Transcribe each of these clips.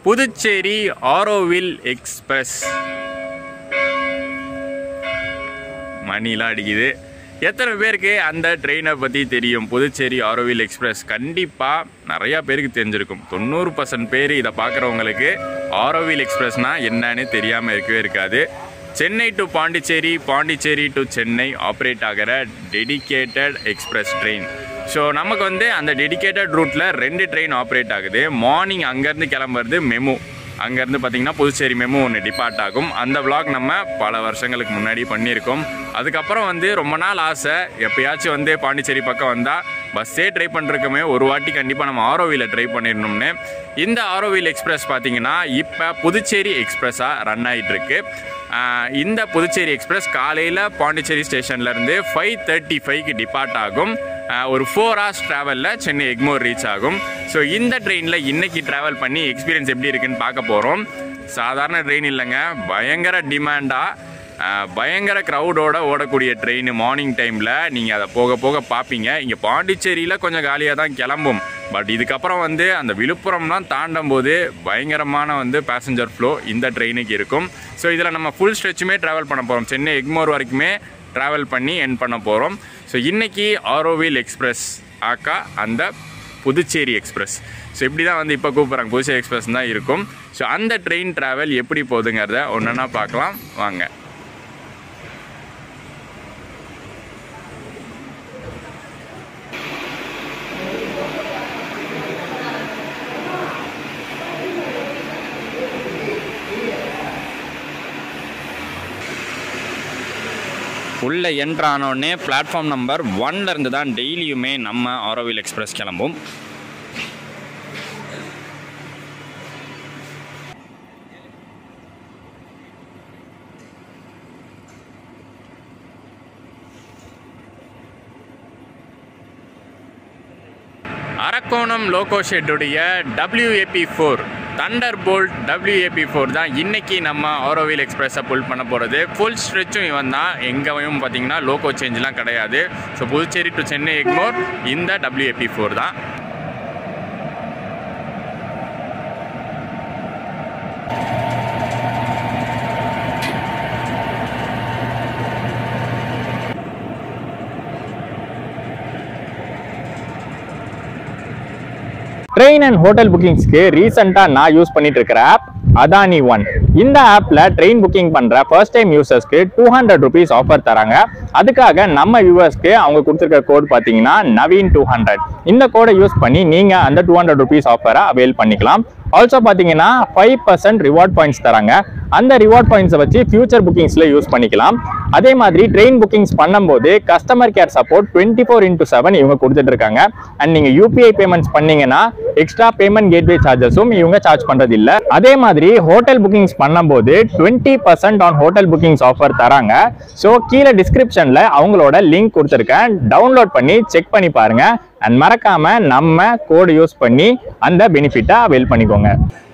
Puducherry Auroville express மணிலாம் அடிக்குது எத்தனை பேருக்கு அந்த ட்ரெயினை பற்றி தெரியும் புதுச்சேரி ஆரோவில் எக்ஸ்பிரஸ் கண்டிப்பாக நிறையா பேருக்கு தெரிஞ்சிருக்கும் தொண்ணூறு பர்சன்ட் பேர் இதை பார்க்குறவங்களுக்கு ஆரோவில் எக்ஸ்பிரஸ்னால் என்னன்னு தெரியாமல் இருக்கவே இருக்காது Chennai to Pondicherry Pondicherry to Chennai operate ஆகிற டெடிகேட்டட் எக்ஸ்பிரஸ் ட்ரெயின் ஸோ நமக்கு வந்து அந்த டெடிகேட்டட் ரூட்டில் ரெண்டு ட்ரெயின் ஆப்ரேட் ஆகுது மார்னிங் அங்கேருந்து கிளம்புறது மெமு அங்கேருந்து பார்த்தீங்கன்னா புதுச்சேரி மெமு ஒன்று டிபார்ட் ஆகும் அந்த vlog நம்ம பல வருஷங்களுக்கு முன்னாடி பண்ணியிருக்கோம் அதுக்கப்புறம் வந்து ரொம்ப நாள் ஆசை எப்பயாச்சும் வந்து பாண்டிச்சேரி பக்கம் வந்தால் பஸ்ஸே ட்ரை பண்ணுறக்குமே ஒரு வாட்டி கண்டிப்பாக நம்ம ஆரோவியில் ட்ரை பண்ணிடணும்னு இந்த ஆரோவில் எக்ஸ்பிரஸ் பார்த்தீங்கன்னா இப்போ புதுச்சேரி எக்ஸ்பிரஸாக ரன் ஆகிட்டு இருக்கு ஆஹ் இந்த புதுச்சேரி எக்ஸ்பிரஸ் காலையில் பாண்டிச்சேரி ஸ்டேஷன்லேருந்து ஃபைவ் தேர்ட்டி ஃபைவ்க்கு டிபார்ட் ஆகும் ஆஹ் ஒரு ஃபோர் ஹவர்ஸ் ட்ராவலில் சென்னை எக்மோர் ரீச் ஆகும் ஸோ இந்த ட்ரெயினில் இன்னைக்கு ட்ராவல் பண்ணி எக்ஸ்பீரியன்ஸ் எப்படி இருக்குன்னு பார்க்க போகிறோம் சாதாரண ட்ரெயின் இல்லைங்க பயங்கர டிமாண்டாக பயங்கர க்ரௌடோட ஓடக்கூடிய ட்ரெயின் மார்னிங் டைமில் நீங்கள் அதை போக போக பார்ப்பீங்க இங்கே பாண்டிச்சேரியில் கொஞ்சம் காலியாக தான் கிளம்பும் பட் இதுக்கப்புறம் வந்து அந்த விழுப்புரம்லாம் தாண்டும் போது பயங்கரமான வந்து பேசஞ்சர் ஃப்ளோ இந்த ட்ரெயினுக்கு இருக்கும் ஸோ இதில் நம்ம ஃபுல் ஸ்ட்ரெச்சுமே ட்ராவல் பண்ண போகிறோம் சென்னை எக்மோர் வரைக்குமே ட்ராவல் பண்ணி என் பண்ண போகிறோம் ஸோ இன்னைக்கு ஆரோவில் எக்ஸ்பிரஸ் ஆக்கா அந்த புதுச்சேரி எக்ஸ்பிரஸ் ஸோ இப்படி தான் வந்து இப்போ கூப்பிட்றாங்க புதுச்சேரி எக்ஸ்பிரஸ் தான் இருக்கும் ஸோ அந்த ட்ரெயின் ட்ராவல் எப்படி போகுதுங்கிறத ஒன்றா பார்க்கலாம் வாங்க உள்ளே என்ட்ரு ஆனோடனே பிளாட்ஃபார்ம் நம்பர் ஒன்ல இருந்து தான் டெய்லியுமே நம்ம ஆரோவில் எக்ஸ்பிரஸ் கிளம்பும் அரக்கோணம் லோகோ ஷெட்டுடைய WAP four thunder bolt WAP four தான் இன்னைக்கு நம்ம ஆரோவில் எக்ஸ்பிரஸை புல் பண்ண போகிறது ஃபுல் ஸ்ட்ரெச்சும் இவன் தான் எங்கேயும் பார்த்தீங்கன்னா லோகோ சேஞ்ச்லாம் கிடையாது ஸோ புதுச்சேரி டு சென்னை எக்மோர் இந்த டபிள்யூஏபி ஃபோர் தான் ட்ரெயின் அண்ட் ஹோட்டல் புக்கிங்ஸ்க்கு ரீசெண்டாக நான் யூஸ் பண்ணிட்டு இருக்கிற ஆப் அதானி ஒன் இந்த ஆப்ல ட்ரெயின் புக்கிங் பண்ற ஃபர்ஸ்ட் டைம் யூசர்ஸ்க்கு டூ ஹண்ட்ரட் ருபீஸ் ஆஃபர் தராங்க அதுக்காக நம்ம வியூவர்ஸ்க்கு அவங்க கொடுத்துருக்க கோட் பார்த்தீங்கன்னா நவீன் டூ ஹண்ட்ரட் இந்த கோடை யூஸ் பண்ணி நீங்க அந்த டூ ஹண்ட்ரட் ருபீஸ் ஆஃபரை அவைல் பண்ணிக்கலாம் ஆல்சோ பார்த்தீங்கன்னா ஃபைவ் பர்சன்ட் ரிவார்ட் பாயிண்ட்ஸ் தராங்க அந்த ரிவார்ட் பாயிண்ட்ஸை வச்சு ஃபியூச்சர் புக்கிங்ஸில் யூஸ் பண்ணிக்கலாம் அதே மாதிரி ட்ரெயின் புக்கிங்ஸ் பண்ணும்போது customer care support twenty four into seven இவங்க கொடுத்துட்டு இருக்காங்க அண்ட் நீங்கள் யூபிஐ பேமெண்ட்ஸ் பண்ணீங்கன்னா எக்ஸ்ட்ரா பேமெண்ட் கேட்வே சார்ஜஸும் இவங்க சார்ஜ் பண்ணுறது இல்லை அதே மாதிரி ஹோட்டல் புக்கிங்ஸ் பண்ணும்போது twenty percent on hotel bookings offer தராங்க ஸோ கீழே டிஸ்கிரிப்ஷனில் அவங்களோட லிங்க் கொடுத்துருக்கேன் டவுன்லோட் பண்ணி செக் பண்ணி பாருங்க அண்ட் மறக்காம நம்ம கோடு யூஸ் பண்ணி அந்த பெனிஃபிட்டை அவைல் பண்ணிக்கோங்க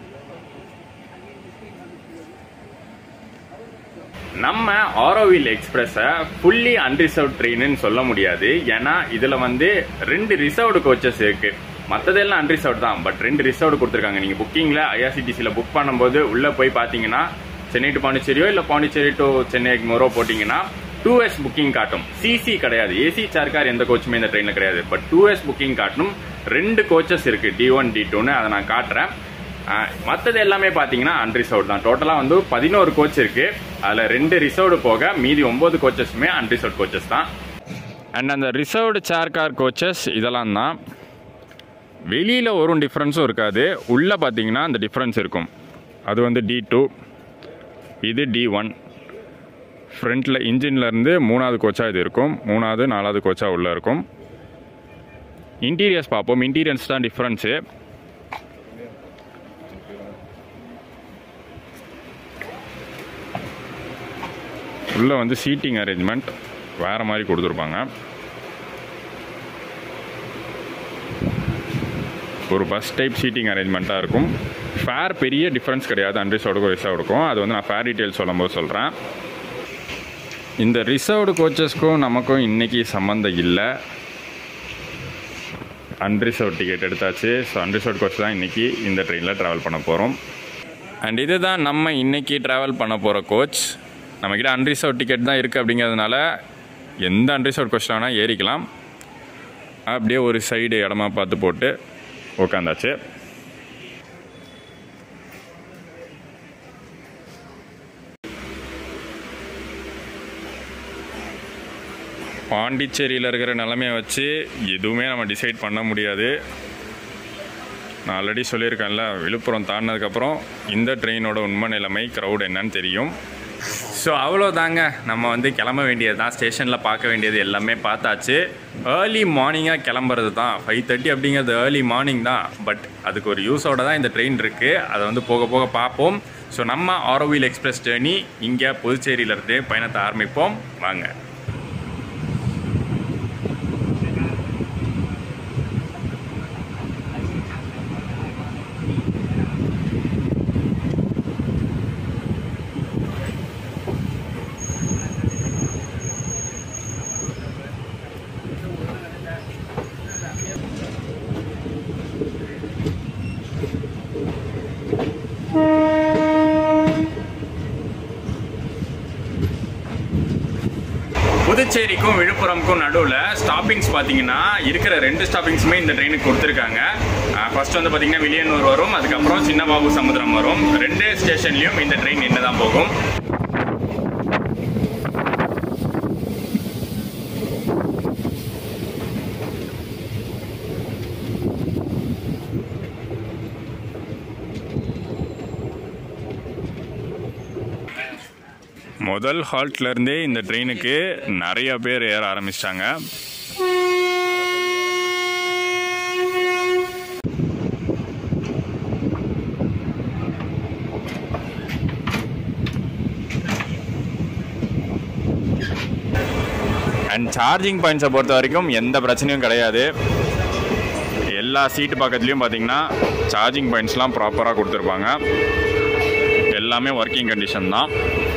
நம்ம ஆரோவில் எக்ஸ்பிரஸை ஃபுல்லி அன்ரிசர்வ் ட்ரெயின்னு சொல்ல முடியாது ஏன்னா இதில் வந்து ரெண்டு ரிசர்வ்டு கோச்சஸ் இருக்கு மற்றதெல்லாம் அன்ரிசர்வ் தான் பட் ரெண்டு ரிசர்வ்டு கொடுத்துருக்காங்க நீங்கள் புக்கிங்கில் ஐஆர்சிடிசியில் புக் பண்ணும்போது உள்ளே போய் பார்த்தீங்கன்னா சென்னை டு பாண்டிச்சேரியோ இல்லை பாண்டிச்சேரி டு சென்னை எக்மோரோ போட்டிங்கன்னா டூ எஸ் புக்கிங் காட்டும் சிசி கிடையாது ஏசி சார்கார் எந்த கோச்சுமே இந்த ட்ரெயினில் கிடையாது பட் டூ எஸ் புக்கிங் காட்டும் ரெண்டு கோச்சஸ் இருக்கு டி ஒன் டி டூன்னு அதை நான் காட்டுறேன் மற்றது எல்லாமே பார்த்தீங்கன்னா அன்ரிசர்வ்ட் தான் டோட்டலாக வந்து பதினோரு கோச் இருக்கு அதில் ரெண்டு ரிசர்வ்டு போக மீதி ஒன்பது கோச்சஸுமே அன்ரிசர்வ் கோச்சஸ் தான் அண்ட் அந்த ரிசர்வ்டு சேர் கார் கோச்சஸ் இதெல்லாம் தான் வெளியில் ஒரு டிஃப்ரென்ஸும் இருக்காது உள்ளே பார்த்தீங்கன்னா அந்த டிஃப்ரென்ஸ் இருக்கும் அது வந்து டி டூ இது டி ஒன் ஃப்ரண்ட்டில் இன்ஜின்லேருந்து மூணாவது கோச்சாக இது இருக்கும் மூணாவது நாலாவது கோச்சாக உள்ளே இருக்கும் இன்டீரியர்ஸ் பார்ப்போம் இன்டீரியர்ஸ் தான் டிஃப்ரென்ஸு உள்ளே வந்து சீட்டிங் அரேஞ்ச்மெண்ட் வேறு மாதிரி கொடுத்துருப்பாங்க ஒரு பஸ் டைப் சீட்டிங் அரேஞ்ச்மெண்ட்டாக இருக்கும் ஃபேர் பெரிய டிஃப்ரென்ஸ் கிடையாது அன்ரிசர்வ்டுக்கும் ரிசர்வ்டுக்கும் அது வந்து நான் ஃபேர் டீட்டெயில் சொல்லும்போது சொல்கிறேன் இந்த ரிசர்வ்டு கோச்சஸ்க்கும் நமக்கும் இன்றைக்கி சம்மந்தம் இல்லை அன்ரிசர்வ் டிக்கெட் எடுத்தாச்சு ஸோ அன்ரிசர்வ் கோச் தான் இன்றைக்கி இந்த ட்ரெயினில் ட்ராவல் பண்ண போகிறோம் அண்ட் இதுதான் நம்ம இன்றைக்கி ட்ராவல் பண்ண போகிற கோச் நம்மக்கிட்ட அன்ரிசர்வ் டிக்கெட் தான் இருக்குது அப்படிங்கிறதுனால எந்த அன்ரிசர்வ் கோச்சில் வேணால் ஏறிக்கலாம் அப்படியே ஒரு சைடு இடமா பார்த்து போட்டு உக்காந்தாச்சு பாண்டிச்சேரியில் இருக்கிற நிலமையை வச்சு எதுவுமே நம்ம டிசைட் பண்ண முடியாது நான் ஆல்ரெடி சொல்லியிருக்கேன்ல விழுப்புரம் தாண்டினதுக்கப்புறம் இந்த ட்ரெயினோட உண்மை நிலைமை க்ரௌட் என்னன்னு தெரியும் ஸோ அவ்வளோதாங்க நம்ம வந்து கிளம்ப வேண்டியது தான் ஸ்டேஷனில் பார்க்க வேண்டியது எல்லாமே பார்த்தாச்சு ஏர்லி மார்னிங்காக கிளம்புறது தான் ஃபைவ் தேர்ட்டி அப்படிங்கிறது ஏர்லி மார்னிங் தான் பட் அதுக்கு ஒரு யூஸோட தான் இந்த ட்ரெயின் இருக்குது அதை வந்து போக போக பார்ப்போம் ஸோ நம்ம ஆரோவில் எக்ஸ்பிரஸ் ஜேர்னி இங்கே புதுச்சேரியிலேருந்து பயணத்தை ஆரம்பிப்போம் வாங்க புதுச்சேரிக்கும் விழுப்புரம்க்கும் நடுவில் ஸ்டாப்பிங்ஸ் பார்த்தீங்கன்னா இருக்கிற ரெண்டு ஸ்டாப்பிங்ஸுமே இந்த ட்ரெயினுக்கு கொடுத்துருக்காங்க ஃபர்ஸ்ட் வந்து பார்த்தீங்கன்னா வில்லியனூர் வரும் அதுக்கப்புறம் சின்னபாபு சமுத்திரம் வரும் ரெண்டு ஸ்டேஷன்லையும் இந்த ட்ரெயின் நின்று தான் போகும் முதல் ஹால்ட்ல இருந்தே இந்த ட்ரெயினுக்கு நிறைய பேர் ஏற ஆரம்பிச்சிட்டாங்க அண்ட் சார்ஜிங் பாயிண்ட்ஸை பொறுத்த வரைக்கும் எந்த பிரச்சனையும் கிடையாது எல்லா சீட்டு பக்கத்துலேயும் பார்த்தீங்கன்னா சார்ஜிங் பாயிண்ட்ஸ்லாம் ப்ராப்பராக கொடுத்துருப்பாங்க எல்லாமே ஒர்க்கிங் கண்டிஷன் தான்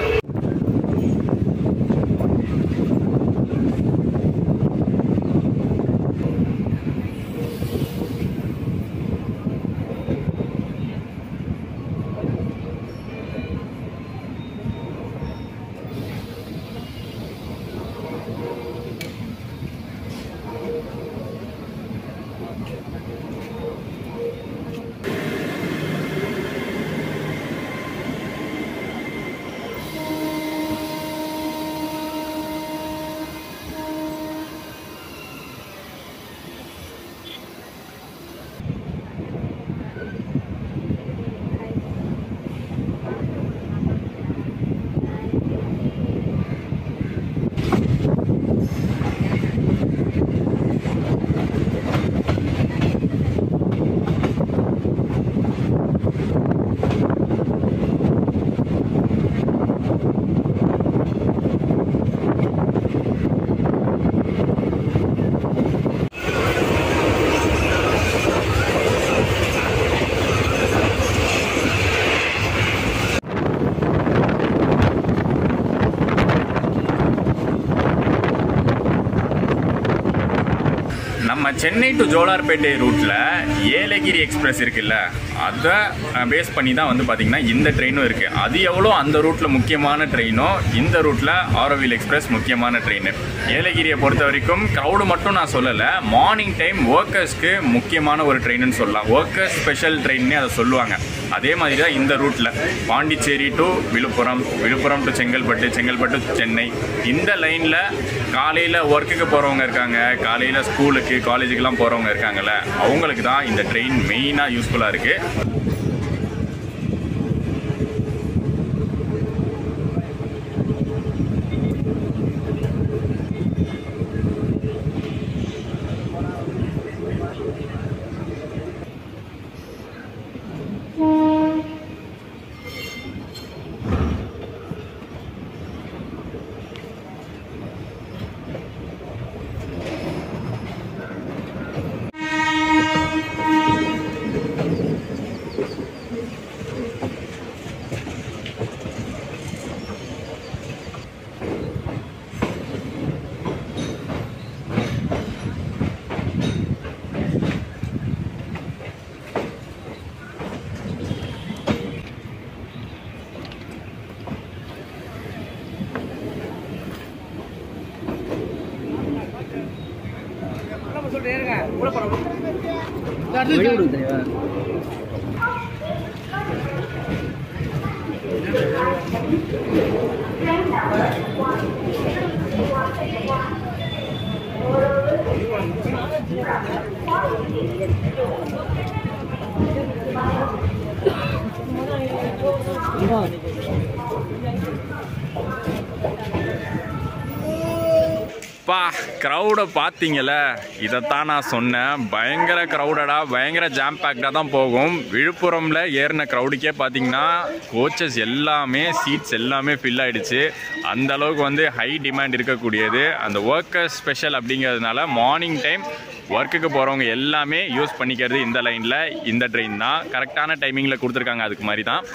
நம்ம சென்னை டு ஜோலார்பேட்டை ரூட்டில் ஏலகிரி எக்ஸ்பிரஸ் இருக்குல்ல அதை பேஸ் பண்ணி தான் வந்து பார்த்திங்கன்னா இந்த ட்ரெயினும் இருக்குது அது எவ்வளோ அந்த ரூட்டில் முக்கியமான ட்ரெயினோ இந்த ரூட்டில் ஆரோவில் எக்ஸ்பிரஸ் முக்கியமான ட்ரெயின் ஏலகிரியை பொறுத்த வரைக்கும் க்ரௌடு மட்டும் நான் சொல்லலை மார்னிங் டைம் ஒர்க்கர்ஸ்க்கு முக்கியமான ஒரு ட்ரெயின்னு சொல்லலாம் ஒர்க்கர்ஸ் ஸ்பெஷல் ட்ரெயின்னே அதை சொல்லுவாங்க அதே மாதிரி தான் இந்த ரூட்டில் Pondicherry to Villupuram Villupuram to Chengalpattu Chengalpattu to Chennai இந்த லைனில் காலையில் ஒர்க்குக்கு போகிறவங்க இருக்காங்க காலையில் ஸ்கூலுக்கு காலேஜுக்கெலாம் போகிறவங்க இருக்காங்கல்ல அவங்களுக்கு தான் இந்த ட்ரெயின் மெயினாக யூஸ்ஃபுல்லாக இருக்குது பா க்ரௌடை பார்த்தீங்கல்ல இதைத்தான் நான் சொன்னேன் பயங்கர க்ரௌடடாக பயங்கர ஜாம் பேக்டாக தான் போகும் விழுப்புரமில் ஏறின க்ரௌடுக்கே பார்த்தீங்கன்னா கோச்சஸ் எல்லாமே சீட்ஸ் எல்லாமே ஃபில் ஆயிடுச்சு அந்த அளவுக்கு வந்து ஹை டிமாண்ட் இருக்கக்கூடியது அந்த ஒர்க்கர்ஸ் ஸ்பெஷல் அப்படிங்கிறதுனால மார்னிங் டைம் ஒர்க்குக்கு போகிறவங்க எல்லாமே யூஸ் பண்ணிக்கிறது இந்த லைனில் இந்த ட்ரெயின் தான் கரெக்டான டைமிங்கில் கொடுத்துருக்காங்க அதுக்கு மாதிரி தான்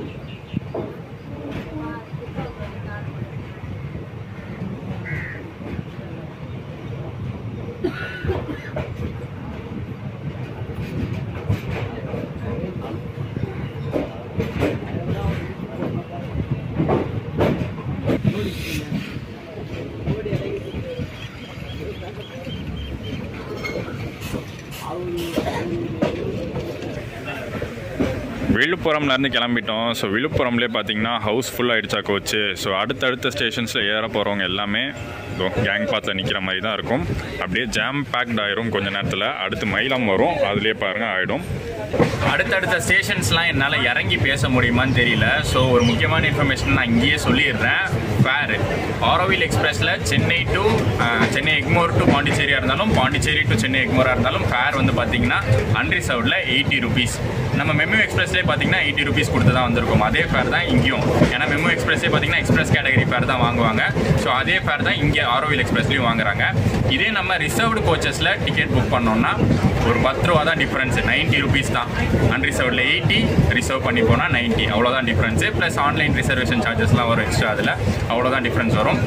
விழுப்புரம்லேருந்து கிளம்பிட்டோம் ஸோ விழுப்புரம்லேயே பார்த்தீங்கன்னா ஹவுஸ் ஃபுல் ஆகிடுச்சா கோச்சு ஸோ அடுத்தடுத்த ஸ்டேஷன்ஸில் ஏற போகிறவங்க எல்லாமே இதோ கேங் பாத்தில் நிற்கிற மாதிரி தான் இருக்கும் அப்படியே ஜாம் பேக்ட் ஆயிரும் கொஞ்ச நேரத்தில் அடுத்து மயிலம் வரும் அதுலேயே பாருங்கள் ஆகிடும் அடுத்தடுத்த ஸ்டேஷன்ஸ்லாம் என்னால் இறங்கி பேச முடியுமான்னு தெரியல ஸோ ஒரு முக்கியமான இன்ஃபர்மேஷன் நான் இங்கேயே சொல்லிடுறேன் ஃபேர் ஆரோவில் எக்ஸ்பிரஸில் சென்னை டு சென்னை எக்மோர் டு பாண்டிச்சேரியாக இருந்தாலும் பாண்டிச்சேரி டு சென்னை எக்மோராக இருந்தாலும் ஃபேர் வந்து பார்த்தீங்கன்னா அன்ரிசர்வ்டில் எயிட்டி ருபீஸ் நம்ம மெமு எக்ஸ்பிரஸ்லேயே பார்த்தீங்கன்னா எயிட்டி ருபீஸ் கொடுத்து தான் வந்திருக்கும் அதே ஃபேர் தான் இங்கேயும் ஏன்னா மெமு எக்ஸ்பிரஸ்லேயே பார்த்தீங்கன்னா எக்ஸ்பிரஸ் கேட்டகரி ஃபேர் தான் வாங்குவாங்க ஸோ அதே ஃபேர் தான் இங்கே ஆரோவில் எக்ஸ்பிரஸ்லேயும் வாங்குறாங்க இதே நம்ம ரிசர்வ்டு கோச்சஸில் டிக்கெட் புக் பண்ணோம்னா ஒரு பத்து ரூபா தான் டிஃப்ரென்ஸ் நைன்ட்டி ருபீஸ் தான் அன்ரிசர்வ்டில் எயிட்டி ரிசர்வ் பண்ணி போனால் நைன்ட்டி அவ்வளோதான் டிஃப்ரென்ஸு ப்ளஸ் ஆன்லைன் ரிசர்வேஷன் சார்ஜஸ்லாம் வரும் எக்ஸ்ட்ரா அதில் அவ்வளோதான் டிஃப்ரென்ஸ் வரும்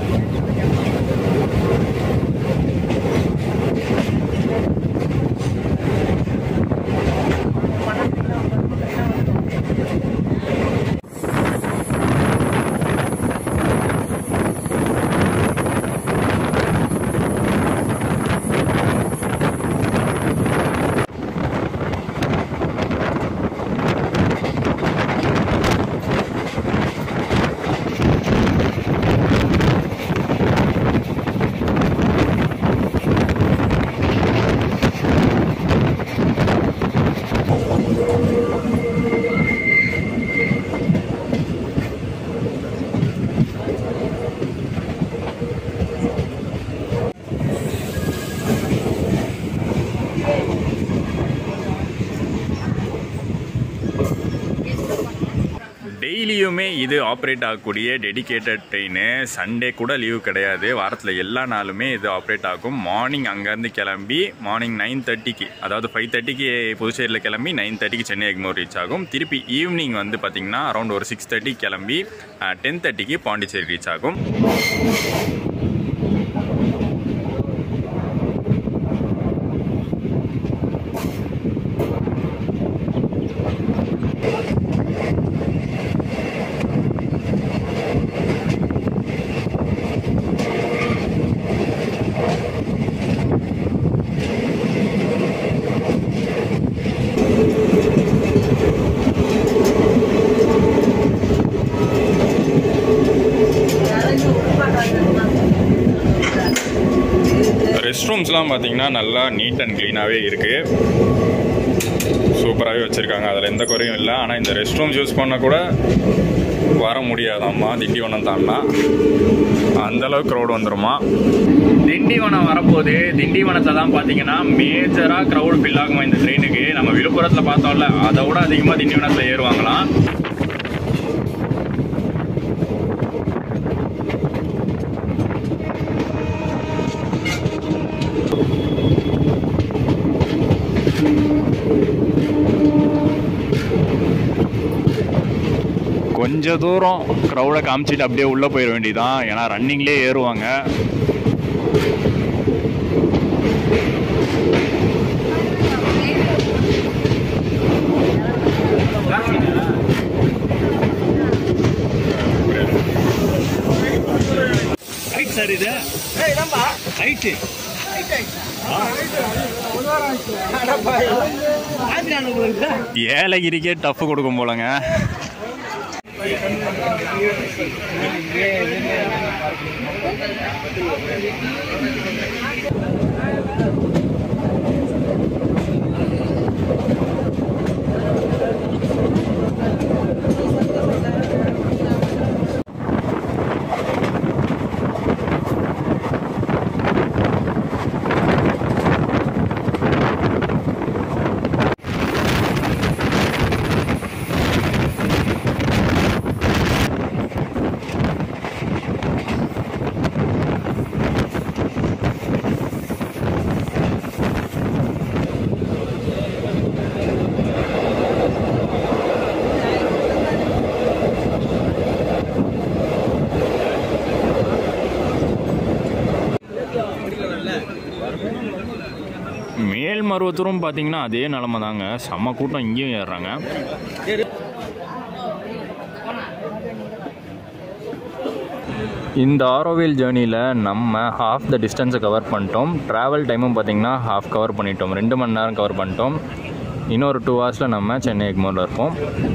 டெய்லியுமே இது ஆப்ரேட் ஆகக்கூடிய டெடிகேட்டட் ட்ரெயின் சண்டே கூட லீவு கிடையாது வாரத்தில் எல்லா நாளுமே இது ஆப்ரேட் ஆகும் மார்னிங் அங்கேருந்து கிளம்பி மார்னிங் நைன் தேர்ட்டிக்கு அதாவது ஃபைவ் தேர்ட்டிக்கு புதுச்சேரியில் கிளம்பி நைன் தேர்ட்டிக்கு சென்னை எக்மோர் ரீச் ஆகும் திருப்பி ஈவினிங் வந்து பார்த்திங்கன்னா அரௌண்ட் ஒரு சிக்ஸ் தேர்ட்டி கிளம்பி டென் தேர்ட்டிக்கு பாண்டிச்சேரி ரீச் ஆகும் ரெஸ்ட் ரூம்ஸ்லாம் பார்த்தீங்கன்னா நல்லா நீட் அண்ட் க்ளீனாகவே இருக்குது சூப்பராகவே வச்சுருக்காங்க அதில் எந்த குறையும் இல்லை ஆனால் இந்த ரெஸ்ட் ரூம்ஸ் யூஸ் பண்ண கூட வர முடியாதாம்மா திண்டிவனம் தான்னா அந்தளவுக்கு க்ரௌட் வந்துருமா திண்டிவனம் வரப்போது திண்டிவனத்தில் தான் பார்த்தீங்கன்னா மேஜராக க்ரௌட் ஃபில் ஆகுமா இந்த ட்ரெயினுக்கு நம்ம விழுப்புரத்தில் பார்த்தோம்ல அதை விட அதிகமாக திண்டிவனத்தில் ஏறுவாங்களாம் கொஞ்ச தூரம் க்ரௌடை காமிச்சிட்டு அப்படியே உள்ளே போயிட வேண்டியதான் ஏன்னா ரன்னிங்லேயே ஏறுவாங்க ஹைட் சார் இது ஹைட்டு ஏலகிரிக்கே டஃப் கொடுக்கும் போலங்க மேல்மருவத்தூரும் பார்த்தீங்கன்னா அதே நிலமை தாங்க செம்ம கூட்டம் இங்கேயும் ஏறுறாங்க இந்த ஆரோவில் ஜேர்னியில் நம்ம ஹாஃப் த டிஸ்டன்ஸை கவர் பண்ணிட்டோம் ட்ராவல் டைமும் பார்த்தீங்கன்னா ஹாஃப் கவர் பண்ணிட்டோம் ரெண்டு மணி நேரம் கவர் பண்ணிட்டோம் இன்னொரு டூ ஹவர்ஸில் நம்ம சென்னை எக்மோரில் இருப்போம்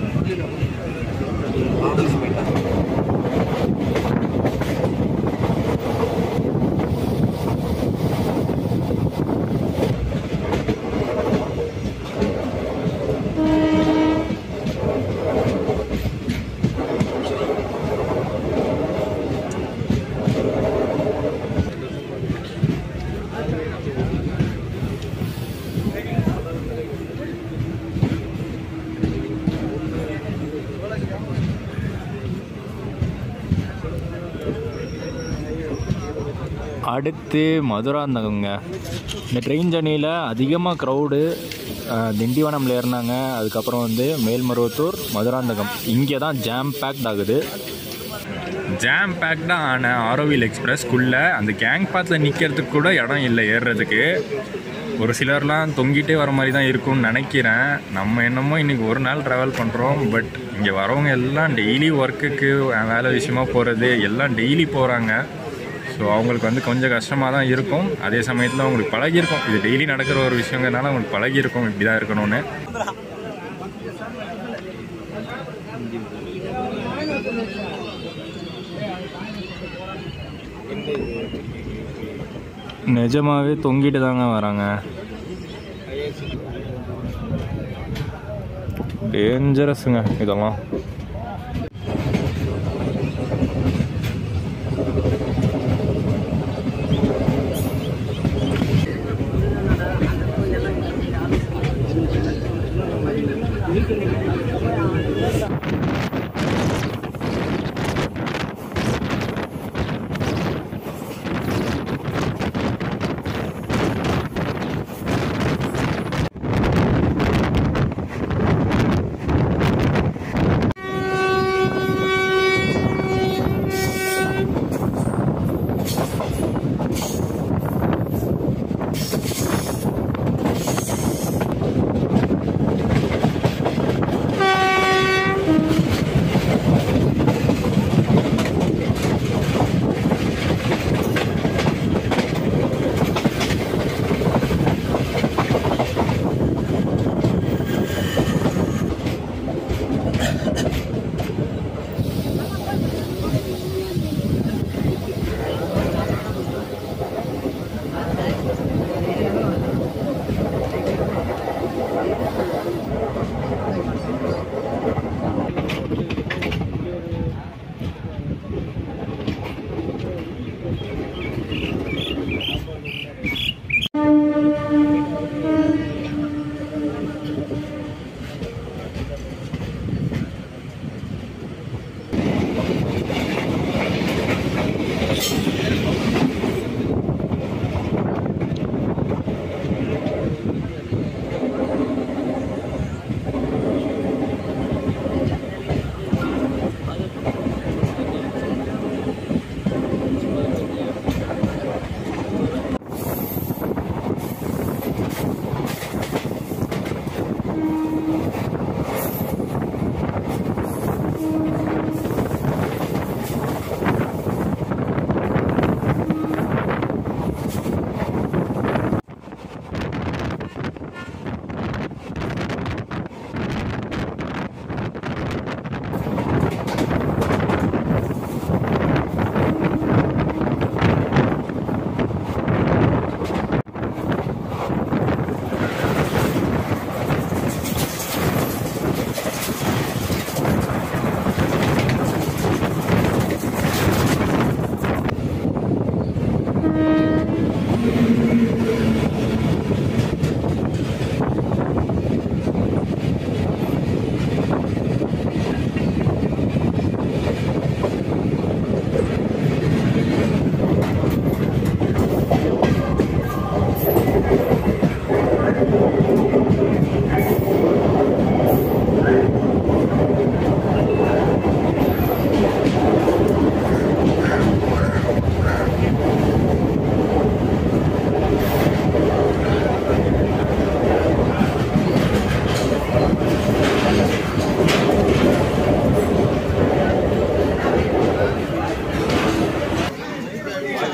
அடுத்து மதுராந்தகங்க இந்த ட்ரெயின் ஜர்னியில் அதிகமாக க்ரௌடு திண்டிவனம்ல ஏறினாங்க அதுக்கப்புறம் வந்து மேல்மருவத்தூர் மதுராந்தகம் இங்கே தான் ஜாம் பேக்ட் ஆகுது ஜாம் பேக்டாக ஆன ஆரோவில் எக்ஸ்பிரஸ்க்குள்ளே அந்த கேங் பாத்தில் நிற்கிறதுக்கு கூட இடம் இல்லை ஏறுறதுக்கு ஒரு சிலர்லாம் தொங்கிட்டே வர மாதிரி தான் இருக்கும்னு நினைக்கிறேன் நம்ம என்னமோ இன்றைக்கி ஒரு நாள் ட்ராவல் பண்ணுறோம் பட் இங்கே வரவங்க எல்லாம் டெய்லி ஒர்க்குக்கு வேலை விஷயமா போகிறது எல்லாம் டெய்லி போகிறாங்க ஸோ அவங்களுக்கு வந்து கொஞ்சம் கஷ்டமாக தான் இருக்கும் அதே சமயத்தில் அவங்களுக்கு பழகியிருக்கும் இது டெய்லி நடக்கிற ஒரு விஷயங்கிறனால அவங்களுக்கு பழகியிருக்கும் இப்படி தான் இருக்கணும்னு நிஜமாவே தொங்கிட்டு தாங்க வராங்க டேஞ்சரஸுங்க இதெல்லாம்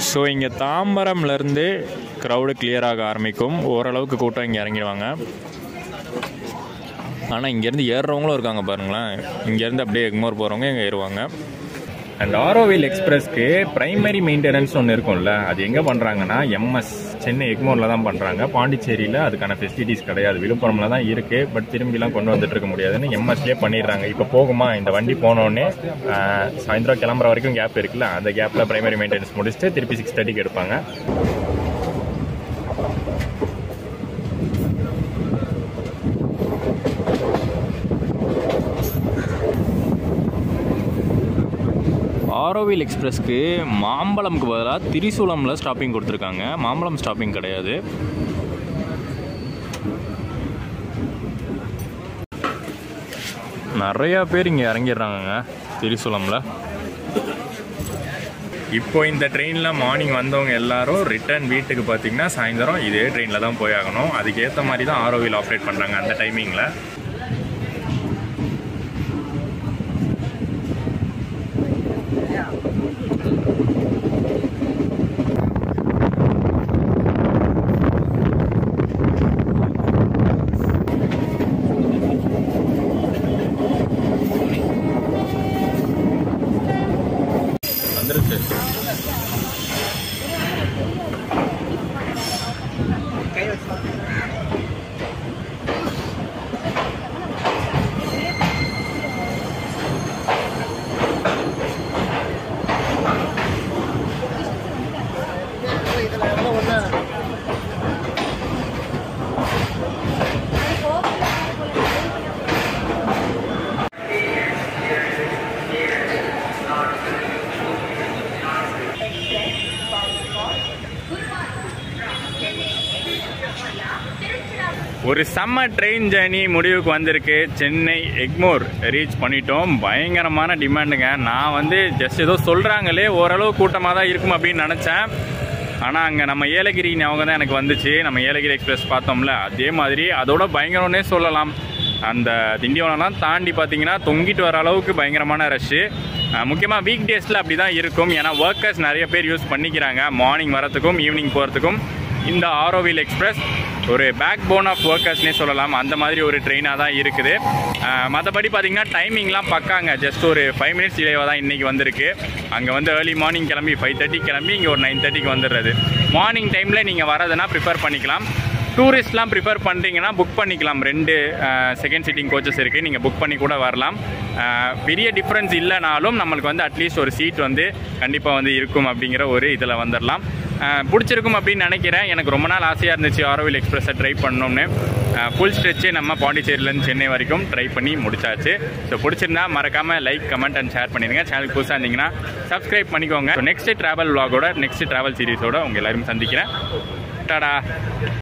ஸோ இங்கே தாம்பரம்லேருந்து க்ரௌடு clear ஆக ஆரம்பிக்கும் ஓரளவுக்கு கூட்டம் இங்கே இறங்கிடுவாங்க ஆனால் இங்கேருந்து ஏறுறவங்களும் இருக்காங்க பாருங்களேன் இங்கேருந்து அப்படியே எக்மோர் போகிறவங்க இங்கே ஏறுவாங்க அண்ட் ஆரோவில் எக்ஸ்பிரஸ்க்கு பிரைமரி மெயின்டெனன்ஸ் ஒன்று இருக்கும்ல அது எங்கே பண்ணுறாங்கன்னா எம்எஸ் சென்னை எக்மோரில் தான் பண்ணுறாங்க பாண்டிச்சேரியில் அதுக்கான ஃபெசிலிட்டிஸ் கிடையாது விழுப்புரமில் தான் இருக்குது பட் திரும்பிலாம் கொண்டு வந்துட்டு இருக்க முடியாதுன்னு எம்எஸ்லேயே பண்ணிடுறாங்க இப்போ போகுமா இந்த வண்டி போனோடனே சாயந்தரம் கிளம்புற வரைக்கும் கேப் இருக்குல்ல அந்த கேப்பில் பிரைமரி மெயின்டெனன்ஸ் முடிச்சுட்டு திருப்பி சிக்ஸ் தேர்ட்டிக்கு எடுப்பாங்க ஆரோவில் எக்ஸ்பிரஸ்க்கு மாம்பழம்க்கு பதிலாக திரிசூலமில் ஸ்டாப்பிங் கொடுத்துருக்காங்க மாம்பழம் ஸ்டாப்பிங் கிடையாது நிறையா பேர் இங்கே இறங்கிடுறாங்கங்க திரிசூலமில் இப்போ இந்த ட்ரெயினில் மார்னிங் வந்தவங்க எல்லாரும் ரிட்டர்ன் வீட்டுக்கு பார்த்தீங்கன்னா சாயந்தரம் இதே ட்ரெயினில் தான் போய் ஆகணும் அதுக்கேற்ற மாதிரி தான் ஆரோவில் ஆப்ரேட் பண்ணுறாங்க அந்த டைமிங்கில் வந்துருச்சு ஒரு செம்ம ட்ரெயின் ஜேர்னி முடிவுக்கு வந்திருக்கு சென்னை எக்மோர் ரீச் பண்ணிட்டோம் பயங்கரமான டிமாண்டுங்க நான் வந்து ஜஸ்ட் ஏதோ சொல்கிறாங்களே ஓரளவு கூட்டமாக தான் இருக்கும் அப்படின்னு நினச்சேன் ஆனால் அங்கே நம்ம ஏலகிரி ஞாபகம் தான் எனக்கு வந்துச்சு நம்ம ஏலகிரி எக்ஸ்பிரஸ் பார்த்தோம்ல அதே மாதிரி அதோட பயங்கரம்னே சொல்லலாம் அந்த திண்டிவனம்லாம் தாண்டி பார்த்தீங்கன்னா தொங்கிட்டு வர அளவுக்கு பயங்கரமான ரஷ்ஷு முக்கியமாக வீக் டேஸில் அப்படி தான் இருக்கும் ஏன்னா ஒர்க்கர்ஸ் நிறைய பேர் யூஸ் பண்ணிக்கிறாங்க மார்னிங் வரத்துக்கும் ஈவினிங் போகிறதுக்கும் இந்த ஆரோவில் எக்ஸ்பிரஸ் ஒரு பேக் போன் ஆஃப் ஒர்க்கர்ஸ்னே சொல்லலாம் அந்த மாதிரி ஒரு ட்ரெயினாக தான் இருக்குது மற்றபடி பார்த்தீங்கன்னா டைமிங்லாம் பக்காங்க ஜஸ்ட் ஒரு ஃபைவ் மினிட்ஸ் டிலேவாக தான் இன்றைக்கி வந்திருக்கு அங்கே வந்து ஏர்லி மார்னிங் கிளம்பி ஃபைவ் தேர்ட்டி கிளம்பி இங்கே ஒரு நைன் தேர்ட்டிக்கு வந்துடுறது மார்னிங் டைமில் நீங்கள் வரதுன்னா ப்ரிஃபர் பண்ணிக்கலாம் டூரிஸ்ட்லாம் ப்ரிஃபர் பண்ணுறீங்கன்னா புக் பண்ணிக்கலாம் ரெண்டு செகண்ட் சிட்டிங் கோச்சஸ் இருக்குது நீங்கள் புக் பண்ணி கூட வரலாம் அஹ், பெரிய டிஃப்ரென்ஸ் இல்லைனாலும் நம்மளுக்கு வந்து அட்லீஸ்ட் ஒரு சீட் வந்து கண்டிப்பாக வந்து இருக்கும் அப்படிங்கிற ஒரு இதில் வந்துடலாம் அஹ், பிடிச்சிருக்கும் அப்படின்னு நினைக்கிறேன் எனக்கு ரொம்ப நாள் ஆசையாக இருந்துச்சு ஆரோவில் எக்ஸ்பிரஸை ட்ரை பண்ணோம்னு ஃபுல் ஸ்ட்ரெச்சு நம்ம பாண்டிச்சேரியிலேருந்து சென்னை வரைக்கும் ட்ரை பண்ணி முடிச்சாச்சு ஸோ பிடிச்சிருந்தா மறக்காமல் லைக் கமெண்ட் அண்ட் ஷேர் பண்ணிடுங்க சேனல் புதுசாக இருந்தீங்கன்னா சப்ஸ்கிரைப் பண்ணிக்கோங்க ஸோ நெக்ஸ்ட் ட்ராவல் vlog-ஓட நெக்ஸ்ட் ட்ராவல் சீரிஸோட உங்கள் எல்லாரும் சந்திக்கிறேன் டாடா